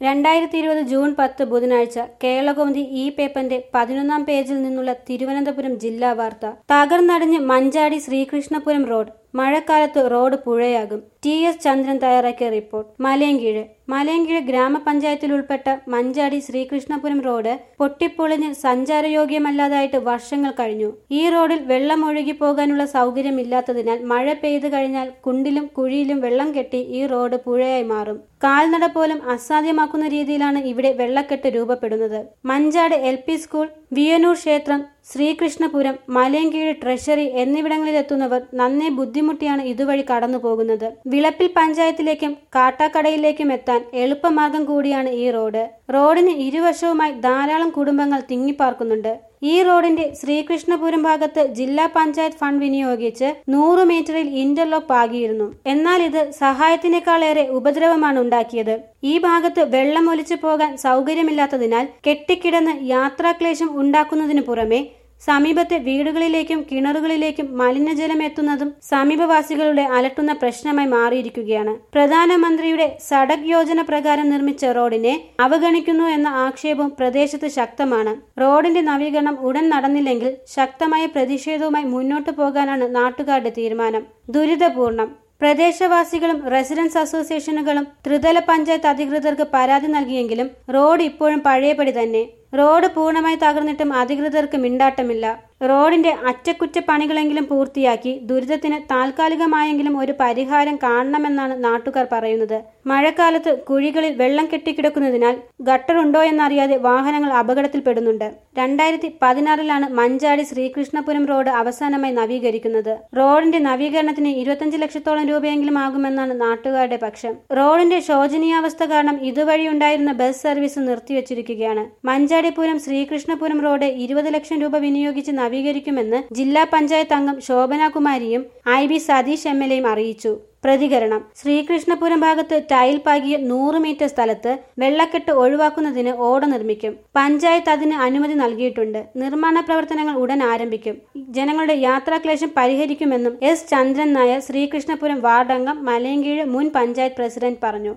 രണ്ടായിരത്തി ഇരുപത് ജൂൺ പത്ത് ബുധനാഴ്ച കേരളകൗമുദി ഈ പേപ്പറിന്റെ പതിനൊന്നാം പേജിൽ നിന്നുള്ള തിരുവനന്തപുരം ജില്ലാ വാർത്ത തകർന്നടിഞ്ഞ് മഞ്ചാടി ശ്രീകൃഷ്ണപുരം റോഡ് മഴക്കാലത്ത് റോഡ് പുഴയാകും ടി എസ് ചന്ദ്രൻ തയ്യാറാക്കിയ റിപ്പോർട്ട് മലയങ്കീഴ് മലയങ്കീഴ് ഗ്രാമപഞ്ചായത്തിൽ ഉൾപ്പെട്ട മഞ്ചാടി ശ്രീകൃഷ്ണപുരം റോഡ് പൊട്ടിപ്പൊളിഞ്ഞ് സഞ്ചാരയോഗ്യമല്ലാതായിട്ട് വർഷങ്ങൾ കഴിഞ്ഞു ഈ റോഡിൽ വെള്ളം ഒഴുകി പോകാനുള്ള സൗകര്യമില്ലാത്തതിനാൽ മഴ പെയ്തു കഴിഞ്ഞാൽ കുണ്ടിലും കുഴിയിലും വെള്ളം കെട്ടി ഈ റോഡ് പുഴയായി മാറും കാൽനട പോലും അസാധ്യമാക്കുന്ന രീതിയിലാണ് ഇവിടെ വെള്ളക്കെട്ട് രൂപപ്പെടുന്നത് Manjadu L P school Viyanoor ക്ഷേത്രം ശ്രീകൃഷ്ണപുരം മലയങ്കീഴ് ട്രഷറി എന്നിവിടങ്ങളിലെത്തുന്നവർ നന്നേ ബുദ്ധിമുട്ടിയാണ് ഇതുവഴി കടന്നു പോകുന്നത് വിളപ്പിൽ പഞ്ചായത്തിലേക്കും കാട്ടാക്കടയിലേക്കും എത്താൻ എളുപ്പമാർഗം കൂടിയാണ് ഈ റോഡ് റോഡിന് ഇരുവശവുമായി ധാരാളം കുടുംബങ്ങൾ തിങ്ങിപ്പാർക്കുന്നുണ്ട് ഈ റോഡിന്റെ ശ്രീകൃഷ്ണപുരം ഭാഗത്ത് ജില്ലാ പഞ്ചായത്ത് ഫണ്ട് വിനിയോഗിച്ച് നൂറ് മീറ്ററിൽ ഇന്റർലോക്ക് പാകിയിരുന്നു എന്നാൽ ഇത് സഹായത്തിനേക്കാളേറെ ഉപദ്രവമാണ് ഉണ്ടാക്കിയത് ഈ ഭാഗത്ത് വെള്ളം ഒലിച്ചു പോകാൻ സൗകര്യമില്ലാത്തതിനാൽ കെട്ടിക്കിടന്ന് യാത്രാക്ലേശം ഉണ്ടാക്കുന്നതിനു പുറമെ സമീപത്തെ വീടുകളിലേക്കും കിണറുകളിലേക്കും മലിനജലം എത്തുന്നതും സമീപവാസികളുടെ അലട്ടുന്ന പ്രശ്നമായി മാറിയിരിക്കുകയാണ് പ്രധാനമന്ത്രിയുടെ സഡക് യോജന പ്രകാരം നിർമ്മിച്ച റോഡിനെ അവഗണിക്കുന്നു എന്ന ആക്ഷേപവും പ്രദേശത്ത് ശക്തമാണ് റോഡിന്റെ നവീകരണം ഉടൻ നടന്നില്ലെങ്കിൽ ശക്തമായ പ്രതിഷേധവുമായി മുന്നോട്ടു പോകാനാണ് നാട്ടുകാരുടെ തീരുമാനം ദുരിതപൂർണം പ്രദേശവാസികളും റെസിഡൻസ് അസോസിയേഷനുകളും ത്രിതല പഞ്ചായത്ത് അധികൃതർക്ക് പരാതി നൽകിയെങ്കിലും റോഡ് ഇപ്പോഴും പഴയപടി തന്നെ റോഡ് പൂർണ്ണമായി തകർന്നിട്ടും അധികൃതർക്ക് മിണ്ടാട്ടമില്ല റോഡിന്റെ അറ്റകുറ്റപ്പണികളെങ്കിലും പൂർത്തിയാക്കി ദുരിതത്തിന് താൽക്കാലികമായെങ്കിലും ഒരു പരിഹാരം കാണണമെന്നാണ് നാട്ടുകാർ പറയുന്നത് മഴക്കാലത്ത് കുഴികളിൽ വെള്ളം കെട്ടിക്കിടക്കുന്നതിനാൽ ഗട്ടറുണ്ടോ എന്നറിയാതെ വാഹനങ്ങൾ അപകടത്തിൽപ്പെടുന്നുണ്ട് രണ്ടായിരത്തി പതിനാറിലാണ് മഞ്ചാടി ശ്രീകൃഷ്ണപുരം റോഡ് അവസാനമായി നവീകരിക്കുന്നത് റോഡിന്റെ നവീകരണത്തിന് ഇരുപത്തഞ്ച് ലക്ഷത്തോളം രൂപയെങ്കിലും ആകുമെന്നാണ് നാട്ടുകാരുടെ പക്ഷം റോഡിന്റെ ശോചനീയാവസ്ഥ കാരണം ഇതുവഴിയുണ്ടായിരുന്ന ബസ് സർവീസ് നിർത്തിവച്ചിരിക്കുകയാണ് മഞ്ചാടിപുരം ശ്രീകൃഷ്ണപുരം റോഡ് ഇരുപത് ലക്ഷം രൂപ വിനിയോഗിച്ച് നവീകരിക്കുമെന്ന് ജില്ലാ പഞ്ചായത്ത് അംഗം ശോഭനാകുമാരിയും I B Satheesh M L എയും അറിയിച്ചു പ്രതികരണം ശ്രീകൃഷ്ണപുരം ഭാഗത്ത് ടൈൽ പാകിയ നൂറ് മീറ്റർ സ്ഥലത്ത് വെള്ളക്കെട്ട് ഒഴിവാക്കുന്നതിന് ഓട നിർമ്മിക്കും പഞ്ചായത്ത് അതിന് അനുമതി നൽകിയിട്ടുണ്ട് നിർമ്മാണ പ്രവർത്തനങ്ങൾ ഉടൻ ആരംഭിക്കും ജനങ്ങളുടെ യാത്രാക്ലേശം പരിഹരിക്കുമെന്നും എസ് ചന്ദ്രൻ നായർ ശ്രീകൃഷ്ണപുരം വാർഡംഗം മലയങ്കീഴ് മുൻ പഞ്ചായത്ത് പ്രസിഡന്റ് പറഞ്ഞു